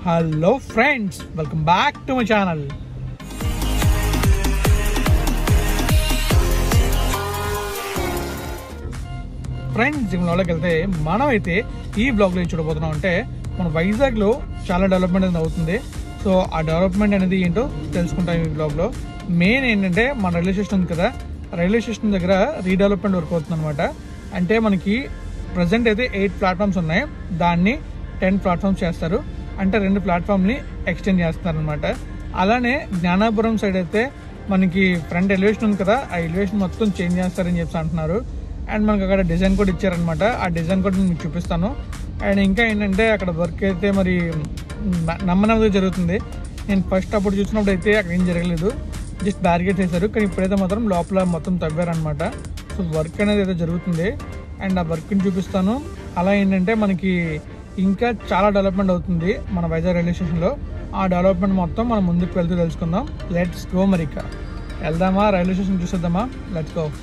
hello friends welcome back to my channel friends ఈ బ్లాగ్లోకి వెళ్తే మనం అయితే ఈ బ్లాగ్లో ఏం చూడబోతున్నాం అంటే మన వైజాగ్లో చాలా డెవలప్మెంట్ అనేది అవుతుంది సో ఆ డెవలప్మెంట్ అనేది ఏంటో తెలుసుకుంటాం ఈ బ్లాగ్లో మెయిన్ ఏంటంటే మన రైల్వే స్టేషన్ ఉంది కదా రైల్వే స్టేషన్ దగ్గర రీడెవలప్మెంట్ వర్క్ అవుతుంది అనమాట అంటే మనకి ప్రజెంట్ అయితే ఎయిట్ ప్లాట్ఫామ్స్ ఉన్నాయి దాన్ని టెన్ ప్లాట్ఫామ్స్ చేస్తారు అంటే రెండు ప్లాట్ఫామ్ని ఎక్స్టెండ్ చేస్తారు అనమాట అలానే జ్ఞానాపురం సైడ్ అయితే మనకి ఫ్రంట్ ఎలివేషన్ ఉంది కదా ఆ ఎలివేషన్ మొత్తం చేంజ్ చేస్తారని చెప్పి అంటున్నారు అండ్ మనకి అక్కడ డిజైన్ కూడా ఇచ్చారనమాట ఆ డిజైన్ కూడా నేను మీకు చూపిస్తాను అండ్ ఇంకా ఏంటంటే అక్కడ వర్క్ అయితే మరి న- నమ్మనమ్మగా జరుగుతుంది నేను ఫస్ట్ అప్పుడు చూసినప్పుడు అయితే అక్కడ ఏం జరగలేదు జస్ట్ బ్యారికేడ్ చేశారు కానీ ఇప్పుడైతే మాత్రం లోపల మొత్తం తవ్వారనమాట సో వర్క్ అనేది అయితే జరుగుతుంది అండ్ ఆ వర్క్ని చూపిస్తాను అలా ఏంటంటే మనకి ఇంకా చాలా డెవలప్మెంట్ అవుతుంది మన వైజాగ్ రైల్వే స్టేషన్లో ఆ డెవలప్మెంట్ మొత్తం మనం ముందుకు వెళ్తూ తెలుసుకుందాం లెట్స్ గో మరిక వెళ్దామా రైల్వే స్టేషన్ చూసేద్దామా లెట్స్ గో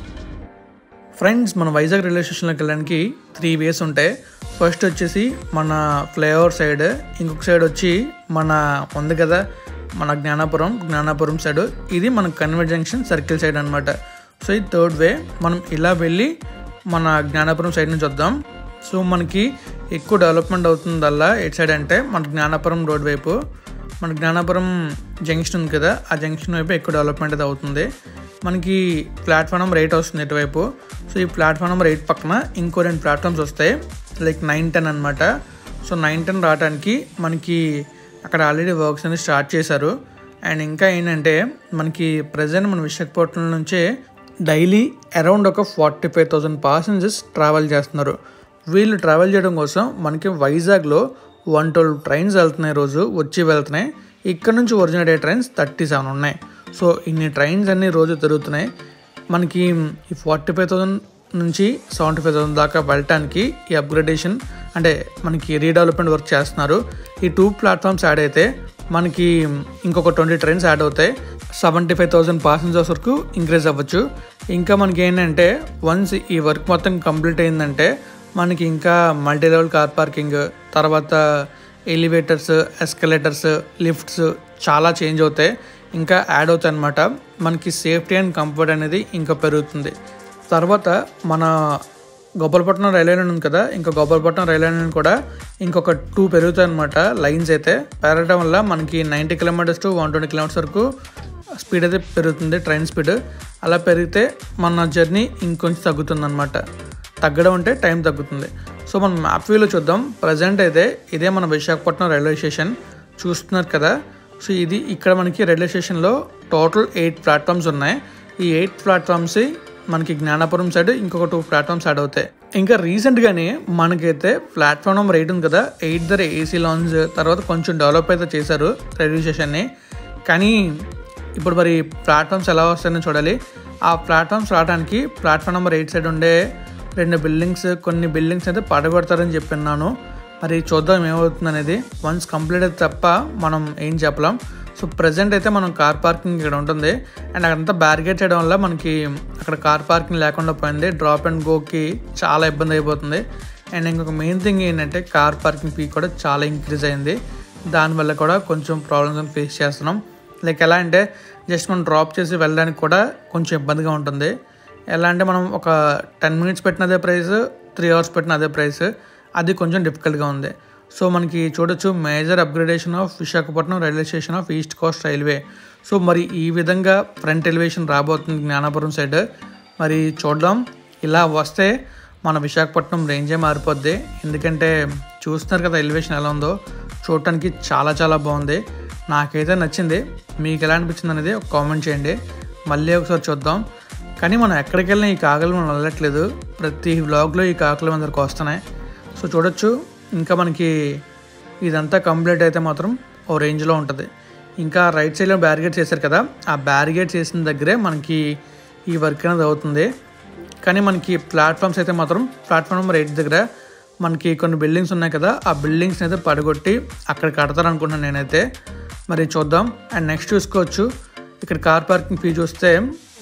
ఫ్రెండ్స్ మన వైజాగ్ రైల్వే స్టేషన్లోకి వెళ్ళడానికి త్రీ వేస్ ఉంటాయి ఫస్ట్ వచ్చేసి మన ఫ్లైఓవర్ సైడ్ ఇంకొక సైడ్ వచ్చి మన ఉంది కదా మన జ్ఞానాపురం జ్ఞానాపురం సైడ్ ఇది మన కన్వెంట్ జంక్షన్ సర్కిల్ సైడ్ అనమాట సో ఇది థర్డ్ వే మనం ఇలా వెళ్ళి మన జ్ఞానాపురం సైడ్ నుంచి వద్దాం సో మనకి ఎక్కువ డెవలప్మెంట్ అవుతుందల్లా ఎటు సైడ్ అంటే మన జ్ఞానాపురం రోడ్ వైపు మన జ్ఞానాపురం జంక్షన్ ఉంది కదా ఆ జంక్షన్ వైపు ఎక్కువ డెవలప్మెంట్ అయితే అవుతుంది మనకి ప్లాట్ఫామ్ రేట్ వస్తుంది ఇటువైపు సో ఈ ప్లాట్ఫామ్ రేట్ పక్కన ఇంకో రెండు ప్లాట్ఫామ్స్ వస్తాయి లైక్ నైన్ టెన్ అనమాట సో నైన్ టెన్ రావడానికి మనకి అక్కడ ఆల్రెడీ వర్క్స్ అనేది స్టార్ట్ చేశారు అండ్ ఇంకా ఏంటంటే మనకి ప్రజెంట్ మన విశాఖపట్నం నుంచే డైలీ అరౌండ్ ఒక forty five thousand passengers travel చేస్తున్నారు వీళ్ళు ట్రావెల్ చేయడం కోసం మనకి వైజాగ్లో వన్ ట్వెల్వ్ ట్రైన్స్ వెళ్తున్నాయి రోజు వచ్చి వెళ్తున్నాయి ఇక్కడ నుంచి ఒరిజినల్ అయ్యే ట్రైన్స్ థర్టీ సెవెన్ ఉన్నాయి సో ఇన్ని ట్రైన్స్ అన్ని రోజు తిరుగుతున్నాయి మనకి ఈ ఫార్టీ ఫైవ్ థౌసండ్ నుంచి సెవెంటీ ఫైవ్ థౌసండ్ దాకా వెళ్ళటానికి ఈ అప్గ్రేడేషన్ అంటే మనకి రీడెవలప్మెంట్ వర్క్ చేస్తున్నారు ఈ టూ ప్లాట్ఫామ్స్ యాడ్ అయితే మనకి ఇంకొక ట్వంటీ ట్రైన్స్ యాడ్ అవుతాయి సెవెంటీ ఫైవ్ థౌసండ్ పాసెంజర్స్ వరకు ఇంక్రీజ్ అవ్వచ్చు ఇంకా మనకి ఏంటంటే వన్స్ ఈ వర్క్ మొత్తం కంప్లీట్ అయిందంటే మనకి ఇంకా మల్టీ లెవెల్ కార్ పార్కింగ్ తర్వాత ఎలివేటర్స్ ఎస్కలేటర్స్ లిఫ్ట్స్ చాలా చేంజ్ అవుతాయి ఇంకా యాడ్ అవుతాయి అనమాట మనకి సేఫ్టీ అండ్ కంఫర్ట్ అనేది ఇంకా పెరుగుతుంది తర్వాత మన గోపాలపట్నం రైల్వే లైన్ ఉంది కదా ఇంకా గోపాలపట్నం రైల్వే లైన్ కూడా ఇంకొక టూ పెరుగుతాయి అనమాట లైన్స్ అయితే పెరగడం వల్ల మనకి ninety kilometres to one twenty kilometres వరకు స్పీడ్ అయితే పెరుగుతుంది ట్రైన్ స్పీడ్ అలా పెరిగితే మన జర్నీ ఇంకొంచెం తగ్గుతుంది అనమాట తగ్గడం అంటే టైం తగ్గుతుంది సో మనం మ్యాప్ వ్యూలో చూద్దాం ప్రజెంట్ అయితే ఇదే మన విశాఖపట్నం రైల్వే స్టేషన్ చూస్తున్నారు కదా సో ఇది ఇక్కడ మనకి రైల్వే స్టేషన్లో టోటల్ ఎయిట్ ప్లాట్ఫామ్స్ ఉన్నాయి ఈ ఎయిట్ ప్లాట్ఫామ్స్ మనకి జ్ఞానాపురం సైడ్ ఇంకొక టూ ప్లాట్ఫామ్స్ యాడ్ అవుతాయి ఇంకా రీసెంట్గానే మనకైతే ప్లాట్ఫామ్ నెంబర్ ఎయిట్ ఉంది కదా ఎయిట్ ధర ఏసీ లాంజ్ తర్వాత కొంచెం డెవలప్ అయితే చేశారు రైల్వే స్టేషన్ని కానీ ఇప్పుడు మరి ప్లాట్ఫామ్స్ ఎలా వస్తాయని చూడాలి ఆ ప్లాట్ఫామ్స్ రావడానికి ప్లాట్ఫామ్ నెంబర్ ఎయిట్ సైడ్ ఉండే రెండు బిల్డింగ్స్ కొన్ని బిల్డింగ్స్ అయితే పడగొడతారని చెప్పిన్నాను మరి చూద్దాం ఏమవుతుంది అనేది వన్స్ కంప్లీట్ అయితే తప్ప మనం ఏం చెప్పలేం సో ప్రజెంట్ అయితే మనం కార్ పార్కింగ్ ఇక్కడ ఉంటుంది అండ్ అక్కడంతా బ్యారికేడ్ చేయడం వల్ల మనకి అక్కడ కార్ పార్కింగ్ లేకుండా పోయింది డ్రాప్ అండ్ గోకి చాలా ఇబ్బంది అయిపోతుంది అండ్ ఇంకొక మెయిన్ థింగ్ ఏంటంటే కార్ పార్కింగ్ ఫీ కూడా చాలా ఇంక్రీజ్ అయింది దానివల్ల కూడా కొంచెం ప్రాబ్లమ్స్ ఫేస్ చేస్తున్నాం లైక్ ఎలా అంటే జస్ట్ మనం డ్రాప్ చేసి వెళ్ళడానికి కూడా కొంచెం ఇబ్బందిగా ఉంటుంది ఎలా అంటే మనం ఒక టెన్ మినిట్స్ పెట్టిన అదే ప్రైస్ త్రీ అవర్స్ పెట్టిన అదే ప్రైస్ అది కొంచెం డిఫికల్ట్గా ఉంది సో మనకి చూడొచ్చు major upgradation of Visakhapatnam railway station of east coast railway so మరి ఈ విధంగా ఫ్రంట్ ఎలివేషన్ రాబోతుంది జ్ఞానాపురం సైడ్ మరి చూద్దాం ఇలా వస్తే మన విశాఖపట్నం రేంజే మారిపోద్ది ఎందుకంటే చూస్తున్నారు కదా ఎలివేషన్ ఎలా ఉందో చూడటానికి చాలా చాలా బాగుంది నాకైతే నచ్చింది మీకు ఎలా అనిపించింది అనేది ఒక కామెంట్ చేయండి మళ్ళీ ఒకసారి చూద్దాం కానీ మనం ఎక్కడికి వెళ్ళినా ఈ కాకులు మనం వెళ్ళట్లేదు ప్రతి వ్లాగ్లో ఈ కాకులు అందరికి వస్తున్నాయి సో చూడొచ్చు ఇంకా మనకి ఇదంతా కంప్లీట్ అయితే మాత్రం ఓ రేంజ్లో ఉంటుంది ఇంకా రైట్ సైడ్లో బ్యారిగేట్ చేశారు కదా ఆ బ్యారిగేట్ చేసిన దగ్గరే మనకి ఈ వర్క్ అనేది అవుతుంది కానీ మనకి ప్లాట్ఫామ్స్ అయితే మాత్రం ప్లాట్ఫామ్ నెంబర్ ఎయిట్ దగ్గర మనకి కొన్ని బిల్డింగ్స్ ఉన్నాయి కదా ఆ బిల్డింగ్స్ని అయితే పడగొట్టి అక్కడ కడతారు అనుకుంటున్నాను నేనైతే మరి చూద్దాం అండ్ నెక్స్ట్ చూసుకోవచ్చు ఇక్కడ కార్ పార్కింగ్ ఫీ చూస్తే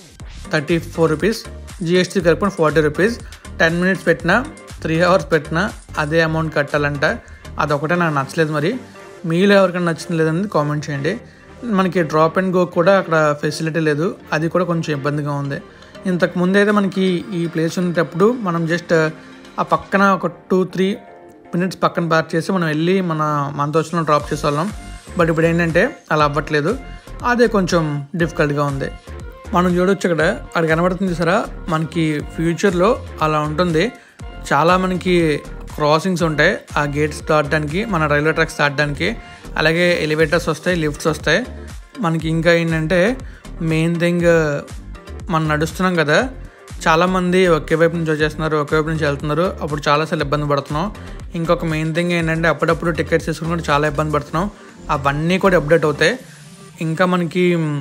థర్టీ ఫోర్ రూపీస్ జిఎస్టీ కలుపుకొని ఫార్టీ రూపీస్ టెన్ మినిట్స్ పెట్టినా త్రీ అవర్స్ పెట్టినా అదే అమౌంట్ కట్టాలంట అదొకటే నాకు నచ్చలేదు మరి మీలో ఎవరికైనా నచ్చింది లేదనేది కామెంట్ చేయండి మనకి డ్రాప్ అండ్ గో కూడా అక్కడ ఫెసిలిటీ లేదు అది కూడా కొంచెం ఇబ్బందిగా ఉంది ఇంతకు ముందు అయితే మనకి ఈ ప్లేస్ ఉండేటప్పుడు మనం జస్ట్ ఆ పక్కన ఒక టూ త్రీ మినిట్స్ పక్కన పార్క్ చేసి మనం వెళ్ళి మన మనతో వచ్చిన డ్రాప్ చేసేవాళ్ళం బట్ ఇప్పుడు ఏంటంటే అలా అవ్వట్లేదు అదే కొంచెం డిఫికల్ట్గా ఉంది మనం చూడొచ్చు ఇక్కడ అక్కడ కనబడుతుంది సరా మనకి ఫ్యూచర్లో అలా ఉంటుంది చాలా మనకి క్రాసింగ్స్ ఉంటాయి ఆ గేట్స్ దాటడానికి మన రైల్వే ట్రాక్స్ దాటడానికి అలాగే ఎలివేటర్స్ వస్తాయి లిఫ్ట్స్ వస్తాయి మనకి ఇంకా ఏంటంటే మెయిన్ థింగ్ మనం నడుస్తున్నాం కదా చాలామంది ఒకే వైపు నుంచి వచ్చేస్తున్నారు ఒకే వైపు నుంచి వెళ్తున్నారు అప్పుడు చాలాసార్లు ఇబ్బంది పడుతున్నాం ఇంకొక మెయిన్ థింగ్ ఏంటంటే అప్పుడప్పుడు టికెట్స్ తీసుకుని కూడా చాలా ఇబ్బంది పడుతున్నాం అవన్నీ కూడా అప్డేట్ అవుతాయి ఇంకా మనకి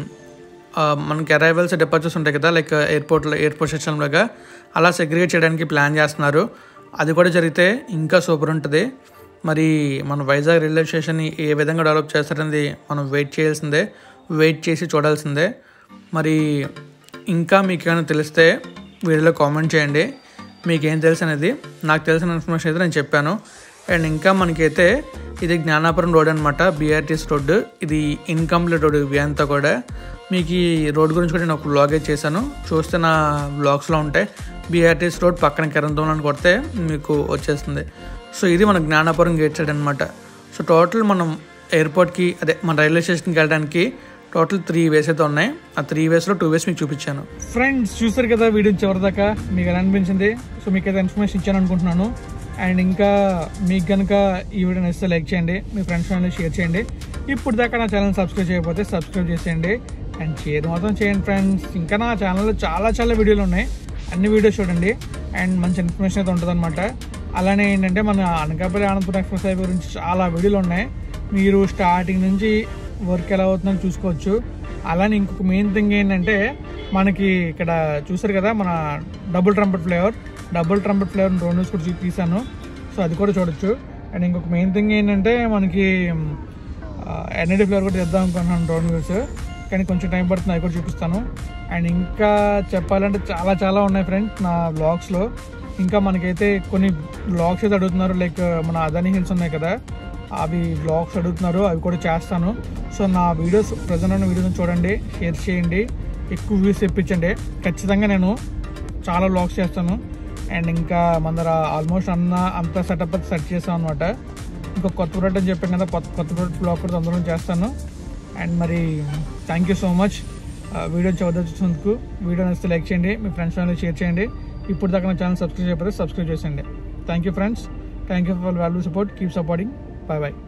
ఆ, మనకి అరైవల్స్ డిపార్చర్స్ ఉంటాయి కదా లైక్ ఎయిర్పోర్ట్లో ఎయిర్పోర్ట్ స్టేషన్ లాగా అలా సెగ్రిగేట్ చేయడానికి ప్లాన్ చేస్తున్నారు అది కూడా జరిగితే ఇంకా సూపర్ ఉంటుంది మరి మన వైజాగ్ రైల్వే స్టేషన్ని ఏ విధంగా డెవలప్ చేస్తారనేది మనం వెయిట్ చేయాల్సిందే వెయిట్ చేసి చూడాల్సిందే మరి ఇంకా మీకు ఏమైనా తెలిస్తే వీడియోలో కామెంట్ చేయండి మీకేం తెలుసు అనేది నాకు తెలిసిన ఇన్ఫర్మేషన్ అయితే నేను చెప్పాను అండ్ ఇంకా మనకైతే ఇది జ్ఞానాపురం రోడ్ అనమాట బీఆర్టీఎస్ రోడ్డు ఇది ఇన్కంప్లీట్ రోడ్ ఇవి అంతా కూడా మీకు ఈ రోడ్ గురించి కూడా నేను ఒక బ్లాగ్ అయితే చేశాను చూస్తే నా బ్లాగ్స్లో ఉంటాయి బీఆర్టీఎస్ రోడ్ పక్కన కిరంతం అని కొడితే మీకు వచ్చేస్తుంది సో ఇది మన జ్ఞానాపురం గేట్ సైడ్ అనమాట సో టోటల్ మనం ఎయిర్పోర్ట్కి అదే మన రైల్వే స్టేషన్కి వెళ్ళడానికి టోటల్ త్రీ వేస్ అయితే ఉన్నాయి ఆ త్రీ వేస్లో టూ వేస్ మీకు చూపించాను ఫ్రెండ్స్ చూసారు కదా వీడియో చివరి దాకా మీకు ఎలా అనిపించింది సో మీకు అయితే ఇన్ఫర్మేషన్ ఇచ్చాను అనుకుంటున్నాను అండ్ ఇంకా మీకు కనుక ఈ వీడియో నచ్చితే లైక్ చేయండి మీ ఫ్రెండ్స్ ఫ్యామిలీ షేర్ చేయండి ఇప్పుడు దాకా నా ఛానల్ సబ్స్క్రైబ్ చేయకపోతే సబ్స్క్రైబ్ చేసేయండి అండ్ షేర్ మాత్రం చేయండి ఫ్రెండ్స్ ఇంకా నా ఛానల్లో చాలా చాలా వీడియోలు ఉన్నాయి అన్ని వీడియోస్ చూడండి అండ్ మంచి ఇన్ఫర్మేషన్ అయితే ఉంటుంది అలానే ఏంటంటే మన అనకాపల్లి ఆనందపురం ఎక్స్ప్రెస్ హైవే గురించి చాలా వీడియోలు ఉన్నాయి మీరు స్టార్టింగ్ నుంచి వర్క్ ఎలా అవుతుందని చూసుకోవచ్చు అలానే ఇంకొక మెయిన్ థింగ్ ఏంటంటే మనకి ఇక్కడ చూసారు కదా మన double trumpet flyover double trumpet flyover drone news కూడా చూ- తీసాను సో అది కూడా చూడొచ్చు అండ్ ఇంకొక మెయిన్ థింగ్ ఏంటంటే మనకి ఎన్ఐడి ఫ్లేవర్ కూడా తెద్దాం అనుకుంటున్నాను డ్రోన్ వ్యూస్ కానీ కొంచెం టైం పడుతుంది అది కూడా చూపిస్తాను అండ్ ఇంకా చెప్పాలంటే చాలా చాలా ఉన్నాయి ఫ్రెండ్స్ నా బ్లాగ్స్లో ఇంకా మనకైతే కొన్ని బ్లాగ్స్ అయితే అడుగుతున్నారు లైక్ మన అదాని హిల్స్ ఉన్నాయి కదా అవి బ్లాగ్స్ అడుగుతున్నారు అవి కూడా చేస్తాను సో నా వీడియోస్ ప్రజెంట్ ఉన్న వీడియోస్ చూడండి షేర్ చేయండి ఎక్కువ వ్యూస్ తెప్పించండి ఖచ్చితంగా నేను చాలా బ్లాగ్స్ చేస్తాను అండ్ ఇంకా మన దగ్గర ఆల్మోస్ట్ అన్న అంత సెటప్ అయితే సెట్ చేస్తాను అనమాట ఇంకా కొత్త ప్రోడక్ట్ అని చెప్పాను కదా కొత్త కొత్త ప్రోడక్ట్ బ్లాగ్ కూడా తొందరగా చేస్తాను అండ్ మరి thank you so much video చూసినందుకు వీడియో నచ్చితే లైక్ చేయండి మీ ఫ్రెండ్స్ ఫ్యామిలీ షేర్ చేయండి ఇప్పుడు దాకా నా ఛానల్ సబ్స్క్రైబ్ చేయకపోతే సబ్స్క్రైబ్ చేసేయండి thank you friends thank you for value support keep supporting bye bye